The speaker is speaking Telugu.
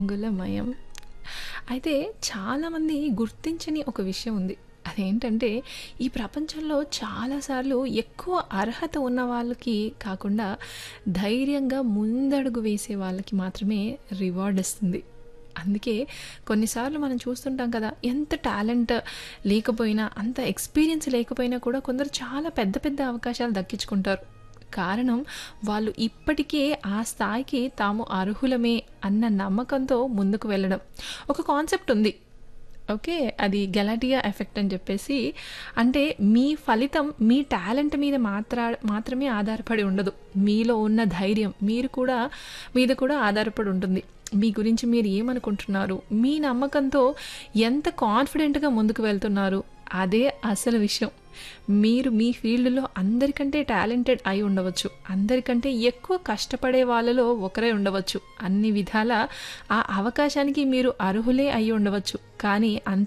రంగులమయం. అయితే చాలామంది గుర్తించని ఒక విషయం ఉంది. అదేంటంటే ఈ ప్రపంచంలో చాలా సార్లు ఎక్కువ అర్హత ఉన్న వాళ్ళకి కాకుండా ధైర్యంగా ముందడుగు వేసే వాళ్ళకి మాత్రమే రివార్డ్ ఇస్తుంది. అందుకే కొన్నిసార్లు మనం చూస్తుంటాం కదా! ఎంత టాలెంట్ లేకపోయినా, అంత ఎక్స్‌పీరియన్స్ లేకపోయినా కూడా కొందరు చాలా పెద్ద పెద్ద అవకాశాలు దక్కించుకుంటారు. కారణం వాళ్ళు ఇప్పటికే ఆ స్థాయికి తాము అర్హులమే అన్న నమ్మకంతో ముందుకు వెళ్ళడం. ఒక కాన్సెప్ట్ ఉంది. ఓకే. అది గెలాటియా ఎఫెక్ట్ అని చెప్పేసి అంటే మీ ఫలితం మీ టాలెంట్ మీద మాత్రా మాత్రమే ఆధారపడి ఉండదు. మీలో ఉన్న ధైర్యం మీరు కూడా మీద కూడా ఆధారపడి ఉంటుంది. మీ గురించి మీరు ఏమనుకుంటున్నారు? మీ నమ్మకంతో ఎంత కాన్ఫిడెంట్‌గా ముందుకు వెళ్తున్నారు? అదే అసలు విషయం. మీరు మీ ఫీల్డ్‌లో అందరికంటే టాలెంటెడ్ అయి ఉండవచ్చు. అందరికంటే ఎక్కువ కష్టపడే వాళ్ళలో ఒకరై ఉండవచ్చు. అన్ని విధాలా ఆ అవకాశానికి మీరు అర్హులే అయి ఉండవచ్చు. కానీ అంత